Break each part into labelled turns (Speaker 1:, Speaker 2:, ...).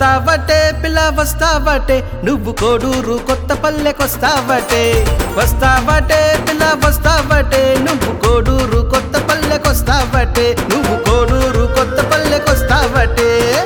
Speaker 1: వస్తావటే పిల్ల వస్తావటే నువ్వు కోడూరు కొత్త పల్లెకొస్తావటే వస్తావటే పిల్ల వస్తావటే నువ్వు కోడూరు కొత్త పల్లెకొస్తావటే నువ్వు కోడూరు కొత్త పల్లెకొస్తావటే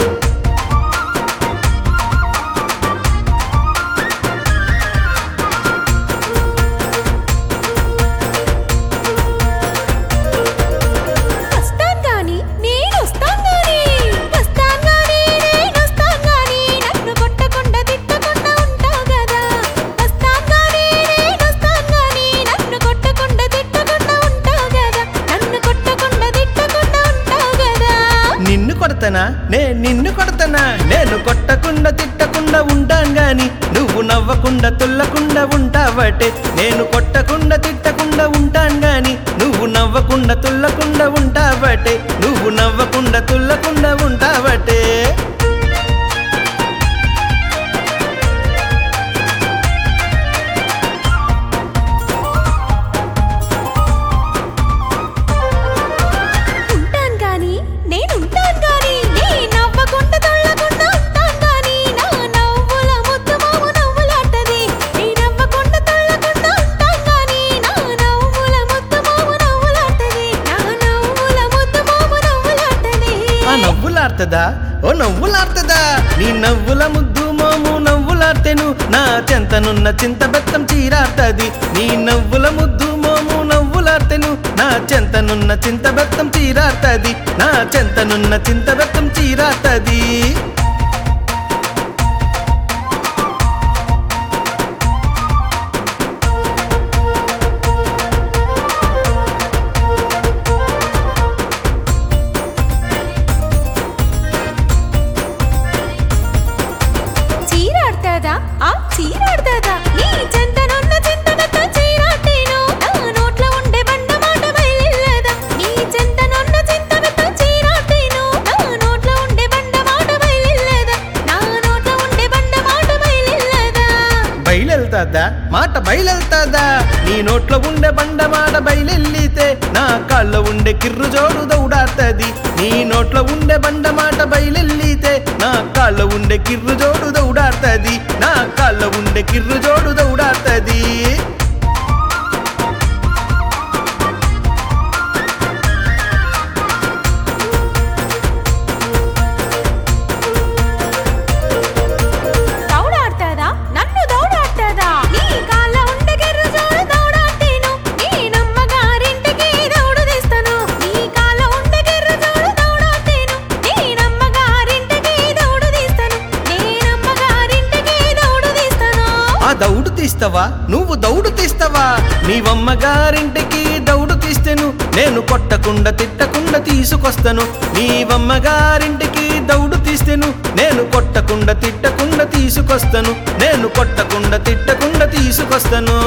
Speaker 2: వస్తాను గాని నేను వస్తాను గాని వస్తాను గాని నేను వస్తాను గాని నన్ను కొట్టకుండా తిట్టకుండా ఉంటావు కదా వస్తాను గాని నేను వస్తాను గాని నన్ను కొట్టకుండా తిట్టకుండా ఉంటావు కదా నన్ను కొట్టకుండా తిట్టకుండా ఉంటావు కదా
Speaker 1: నిన్ను కొడతానా నే నిన్ను కొడతానా నేను కొట్టకుండా తిట్టకుండా ఉంటాను గాని నువ్వు నవ్వకుండా తుల్లకుండా ఉంటావటే నేను కొట్టకుండా తిట్టకుండా ఉంటాను గాని నువ్వు నవ్వకుండా తుల్లకుండా ఉంటావటే నువ్వు నవ్వకుండా తుల్లకుండా ఉంటావటే
Speaker 2: ఉంటాను గాని నేను ఉంటాను గాని నీ నవ్వకుండా తొల్లకుండా ఉంటాను గాని నా నవ్వుల ముద్దు మాము నవ్వులాటది నీ నవ్వకుండా తొల్లకుండా ఉంటాను గాని నా నవ్వుల ముద్దు మాము నవ్వులాటది నా నవ్వుల ముద్దు మాము నవ్వులాటది
Speaker 1: ఆ నవ్వులాడుతుందా ఓ నవ్వులాడుతుందా నీ నవ్వుల ముద్దు మోము నవ్వులార్తెను నా చెంతనున్న చింత బెత్తం చీరాడుతుంది నీ నవ్వుల ముద్దు మోము నవ్వులార్తెను నా చెంతనున్న చింత బెత్తం చీరాడుతుంది నా చెంతనున్న చింత బెత్తం చీరాడుతుంది
Speaker 2: చీరాడుతాదా ఆ చీరాడుతాదా నీ చెంతనున్న చింతనతో చీరాటేను నా నోట్లో ఉండే బండ మాట బయలుల్లదా నీ చెంతనున్న చింతనతో చీరాటేను నా నోట్లో ఉండే బండ మాట బయలుల్లదా నా నోట్లో ఉండే బండ మాట బయలుల్లదా
Speaker 1: బయలెళ్తాదా మాట బయలెళ్తాదా నీ నోట్లో ఉండే బండ మాట బయలెల్లితే నా కాళ్ళ ఉండే కిర్రు జోడు దౌడాడుతుంది నీ నోట్లో ఉండే బండ మాట బయలెల్లితే నా కాళ్ళ ఉండే కిర్రు జోడు దౌడాడుతుంది నా కాళ్ళ ఉండే కిర్రు జోడు దౌడాడుతుంది
Speaker 2: దౌడాడుతాదా నన్ను దౌడాడుతాదా నీ కాళ్ళ ఉండే గిర్రు జోడు దౌడాటేను నీ నమ్మగారింటికి దౌడు తీస్తాను నీ కాళ్ళ ఉండే గిర్రు జోడు దౌడాటేను నీ నమ్మగారింటికి దౌడు తీస్తాను నీ నమ్మగారింటికి దౌడు తీస్తాను
Speaker 1: ఆ దౌడు తీస్తావా నువ్వు దౌడు తీస్తావా నీవమ్మగారింటికి దౌడు తీస్తేను నేను కొట్టకుండా తిట్టకుండా తీసుకొస్తాను నీవమ్మగారింటికి దౌడు తీస్తేను నేను కొట్టకుండా తిట్టకుండా తీసుకొస్తాను నేను కొట్టకుండా తిట్టకుండా తీసుకొస్తాను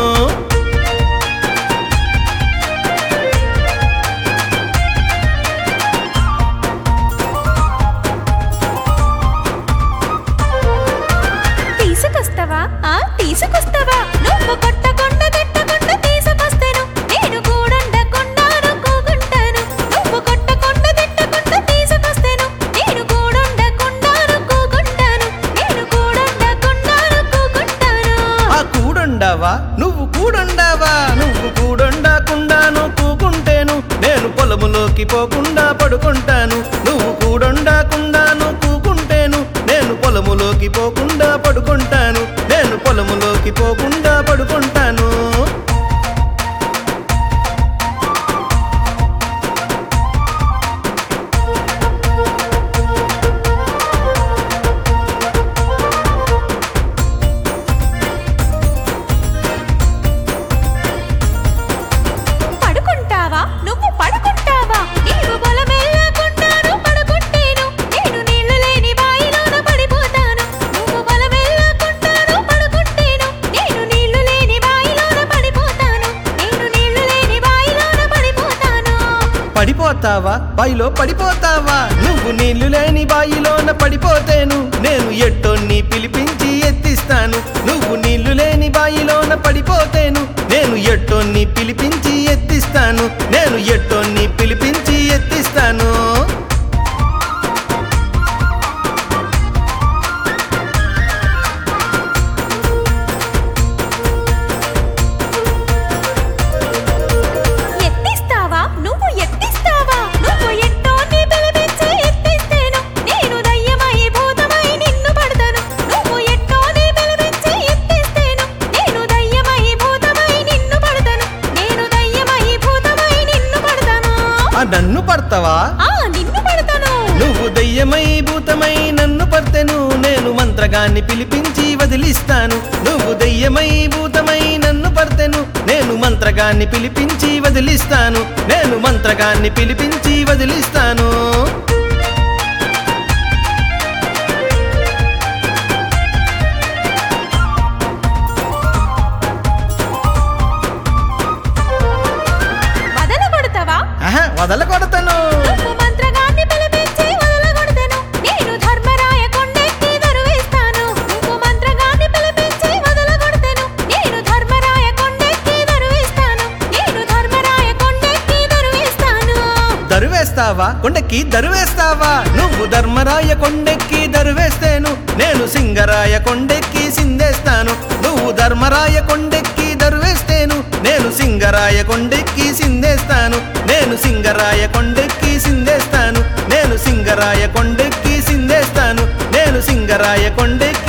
Speaker 2: తీసుకొస్తావా ఆ తీసుకొస్తావా నువ్వు కొట్టకుండా తిట్టకుండా తీసుకొస్తాను నేను కూడండకుండా కూకుంటాను నువ్వు కొట్టకుండా తిట్టకుండా తీసుకొస్తాను నేను కూడండకుండా కూకుంటాను నేను కూడండకుండా కూకుంటాను
Speaker 1: ఆ కూడుండావా నువ్వు కూడుండావా నువ్వు కూడుండకుండాను కూకుంటేను నేను పొలములోకి పోకుండా పడుకుంటాను నువ్వు కూడుండకుండాను కూకుంటేను నేను పొలములోకి పోకుండా పడుకుంటాను నేను పొలములోకి పోకుండా పడుకుంటాను
Speaker 2: పడుకుంటావా నువ్వు పడుకుంటావా నీవు బలమెల్లకుంటాను పడుకుంటేను నేను నీళ్లు లేని బాయిలోన పడిపోతాను నువ్వు బలమెల్లకుంటాను పడుకుంటేను నేను నీళ్లు లేని బాయిలోన పడిపోతాను నేను నీళ్లు లేని బాయిలోన పడిపోతాను
Speaker 1: పడిపోతావా బాయిలో పడిపోతావా నువ్వు నీళ్లు లేని బాయిలోన పడిపోతేను నేను ఎట్టొన్ని పిలిపించి ఎత్తిస్తాను నువ్వు నీళ్లు లేని బాయిలోన పడిపోతేను నేను ఎట్టొన్ని పిలిపించి ఎత్తిస్తాను నేను ఎట్టొన్ని పిలిపించి ఎత్తిస్తాను మంత్రగాన్ని పిలిపించి వదిలిస్తాను నువ్వు దెయ్యమై భూతమై నన్ను పర్తెను నేను మంత్రగాన్ని పిలిపించి వదిలిస్తాను నేను మంత్రగాన్ని పిలిపించి వదిలిస్తాను
Speaker 2: వదల కొడతావా
Speaker 1: ఆహా వదలకొడతాను
Speaker 2: నువ్వు మంత్రగాన్ని పిలిపించి వదలగొడతాను నేను ధర్మరాయ కొండెక్కి దరువేస్తాను నువ్వు మంత్రగాన్ని పిలిపించి వదలగొడతాను నేను ధర్మరాయ కొండెక్కి దరువేస్తాను నేను ధర్మరాయ కొండెక్కి దరువేస్తాను
Speaker 1: దరువేస్తావా కొండెక్కి దరువేస్తావా నువ్వు ధర్మరాయ కొండెక్కి దరువేస్తేను నేను సింగరాయ కొండెక్కి సిందేస్తాను నువ్వు ధర్మరాయ కొండెక్కి దరువేస్తేను నేను సింగరాయ కొండెక్కి సిందేస్తాను నేను సింగరాయ కొండెక్కి సిందేస్తాను నేను సింగరాయ కొండెక్కి సిందేస్తాను నేను సింగరాయ కొండెక్కి